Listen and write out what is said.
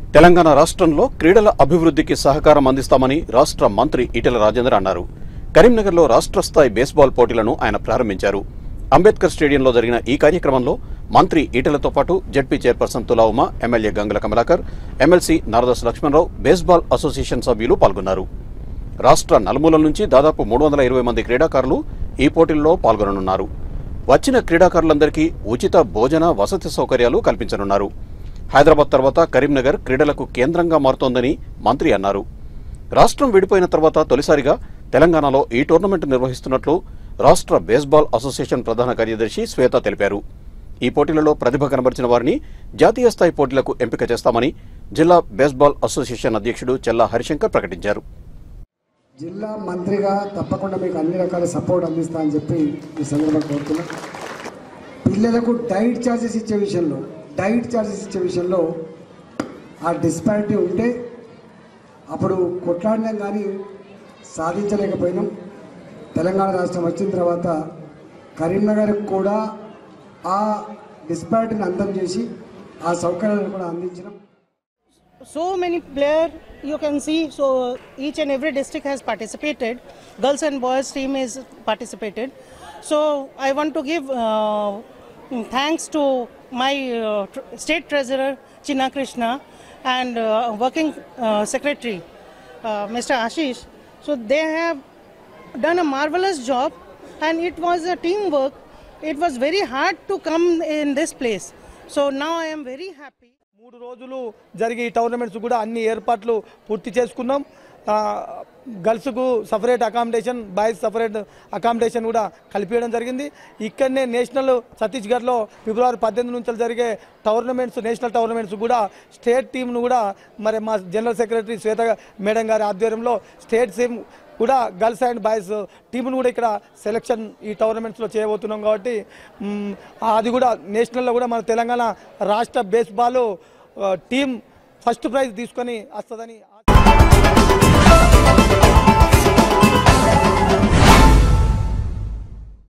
తెలంగాణ రాష్ట్రంలో క్రీడల అభివృద్ధికి సహకారం అందిస్తామని రాష్ట్ర మంత్రి ఈటెల రాజేందర్ అన్నారు కరీంనగర్లో రాష్ట్ర స్థాయి బేస్బాల్ పోటీలను ఆయన ప్రారంభించారు అంబేద్కర్ స్టేడియంలో జరిగిన ఈ కార్యక్రమంలో మంత్రి ఈటెలతో పాటు ZP chairperson Tula Uma MLA Gangula Kamalakar MLC Naradas Lakshmanarao baseball association సభ్యులు పాల్గొన్నారు రాష్ట్ర నలుమూలల నుంచి దాదాపు మూడు వందల ఇరవై మంది క్రీడాకారులు ఈ పోటీల్లో పాల్గొననున్నారు వచ్చిన క్రీడాకారులందరికీ ఉచిత భోజన వసతి సౌకర్యాలు కల్పించనున్నారు హైదరాబాద్ తర్వాత కరీంనగర్ క్రీడలకు కేంద్రంగా మారుతోందని మంత్రి అన్నారు రాష్ట్రం విడిపోయిన తర్వాత తొలిసారిగా తెలంగాణలో ఈ టోర్నమెంట్ నిర్వహిస్తున్నట్లు రాష్ట్ర బేస్బాల్ అసోసియేషన్ ప్రధాన కార్యదర్శి శ్వేత తెలిపారు ఈ పోటీలలో ప్రతిభ కనబరిచిన వారిని జాతీయ స్థాయి పోటీలకు ఎంపిక చేస్తామని జిల్లా బేస్బాల్ అసోసియేషన్ అధ్యక్షుడు చెల్లా హరిశంకర్ ప్రకటించారు జిల్లా మంత్రిగా తప్పకుండా మీకు అన్ని రకాల సపోర్ట్ అందిస్తా అని చెప్పి ఈ సందర్భంగా కోరుతున్నా పిల్లలకు డైట్ ఛార్జెస్ ఇచ్చే విషయంలో డైట్ ఛార్జెస్ ఇచ్చే విషయంలో ఆ డిస్పారిటీ ఉంటే అప్పుడు కొట్లాడినాం కానీ సాధించలేకపోయినాం తెలంగాణ రాష్ట్రం వచ్చిన తర్వాత కరీంనగర్కి కూడా ఆ డిస్పారిటీని అందం చేసి ఆ సౌకర్యాలను కూడా అందించినాం so many player you can see so each and every district has participated girls and boys team is participated so i want to give uh, thanks to my uh, tr- state treasurer chinna krishna and uh, working uh, secretary uh, mr ashish so they have done a marvelous job and it was a teamwork it was very hard to come in this place so now i am very happy మూడు రోజులు జరిగే ఈ tournaments కూడా అన్ని ఏర్పాట్లు పూర్తి చేసుకున్నాం ఆ, గర్ల్స్కు separate accommodation boys separate accommodation కూడా కలిపియడం జరిగింది ఇక్కడనే నేషనల్ ఛత్తీస్గఢ్లో ఫిబ్రవరి పద్దెనిమిది నుంచి జరిగే టోర్నమెంట్స్ నేషనల్ టోర్నమెంట్స్ కూడా స్టేట్ టీంను కూడా మరి మా జనరల్ సెక్రటరీ శ్వేత మేడం గారి ఆధ్వర్యంలో స్టేట్ టీమ్ కూడా గర్ల్స్ అండ్ బాయ్స్ టీమును కూడా ఇక్కడ సెలెక్షన్ ఈ టోర్నమెంట్స్లో చేయబోతున్నాం కాబట్టి మ్, అది కూడా నేషనల్లో కూడా మన తెలంగాణ రాష్ట్ర బేస్బాల్ టీం ఫస్ట్ ప్రైజ్ తీసుకొని వస్తుందని